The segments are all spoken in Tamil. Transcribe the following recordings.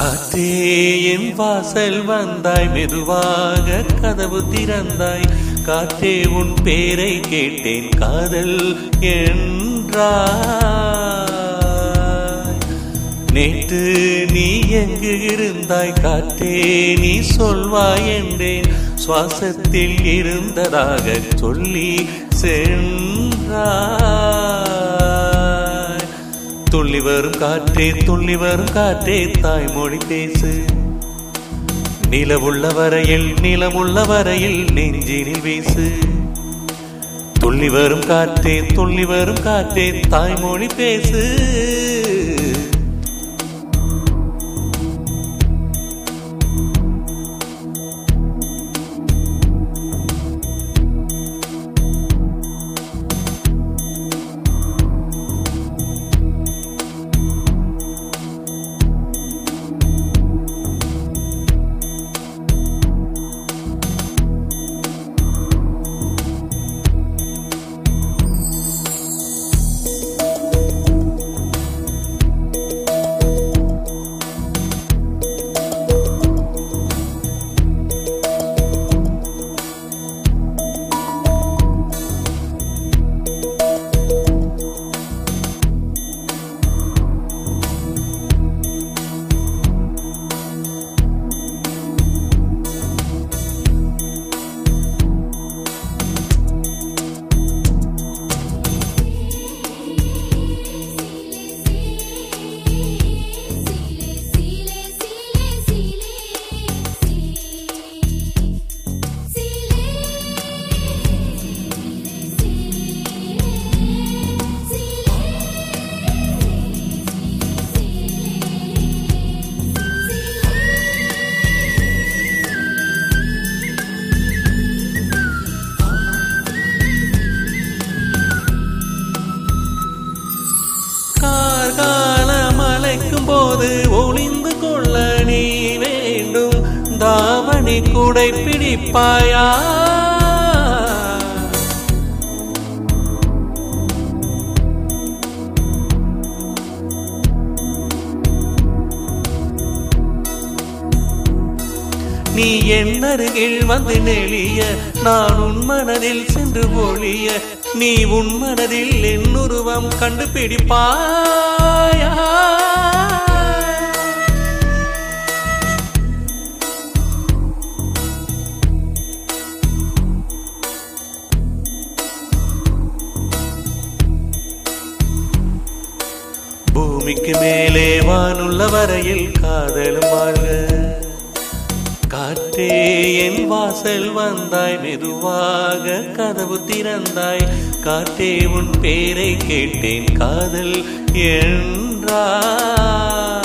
காற்றே என் வாசல் வந்தாய் மெதுவாக கதவு திறந்தாய் காற்றே உன் பேரை கேட்டேன் காதல் என்றாய் நேற்று நீ எங்கு இருந்தாய் காற்றே நீ சொல்வாய் என்றேன் சுவாசத்தில் இருந்ததாக சொல்லி சென்றாய் துள்ளி வரும் காற்றே துள்ளி வரும் காற்றே தாய்மொழி பேசு நிலவுள்ள வரையில் நிலமுள்ள வரையில் நெஞ்சினில் வீசு துள்ளி வரும் காற்றே துள்ளி வரும் காற்றே தாய்மொழி பேசு கார்காலம் அழைக்கும் போது ஒளிந்து கொள்ள நீ வேண்டும் தாவணி கூடை பிடிப்பாயா நீ என் அருகில் வந்து நெளிய நான் உன் மனதில் சென்று ஒளிய நீ உன் மனதில் என் உருவம் கண்டுபிடிப்பாயா பூமிக்கு மேலே வானுள்ள வரையில் காதலும் வாழ்க காற்றே என் வாசல் வந்தாய் மெதுவாக கதவு திறந்தாய் காற்றே உன் பேரை கேட்டேன் காதல் என்றாய்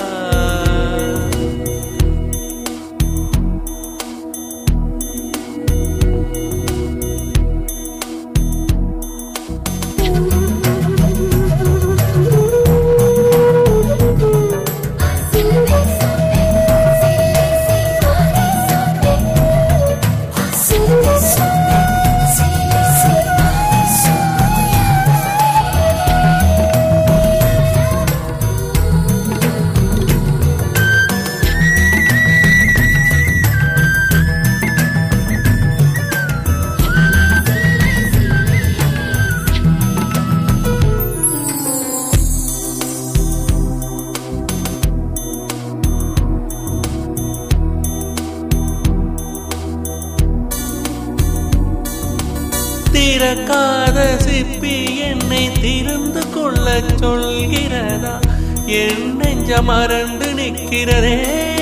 திறக்காத சிப்பி என்னை திறந்து கொள்ள சொல்கிறதா என் நெஞ்ச மறந்து நிற்கிறதே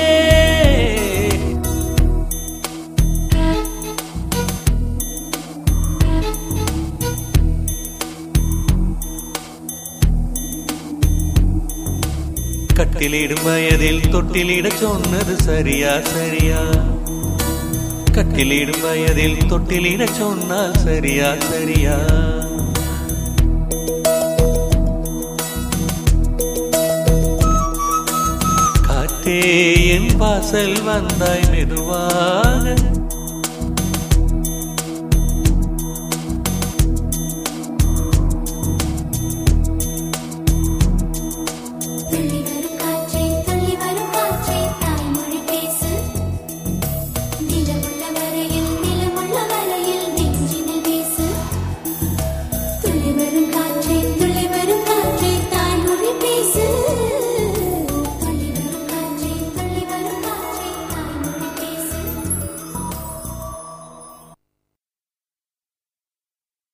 கட்டிலிடும் வயதில் தொட்டிலிட சொன்னது சரியா சரியா கட்டிலிடும் வயதில் தொட்டிலிட சொன்னால் சரியா சரியா காற்றே என் வாசல் வந்தாய் மெதுவாக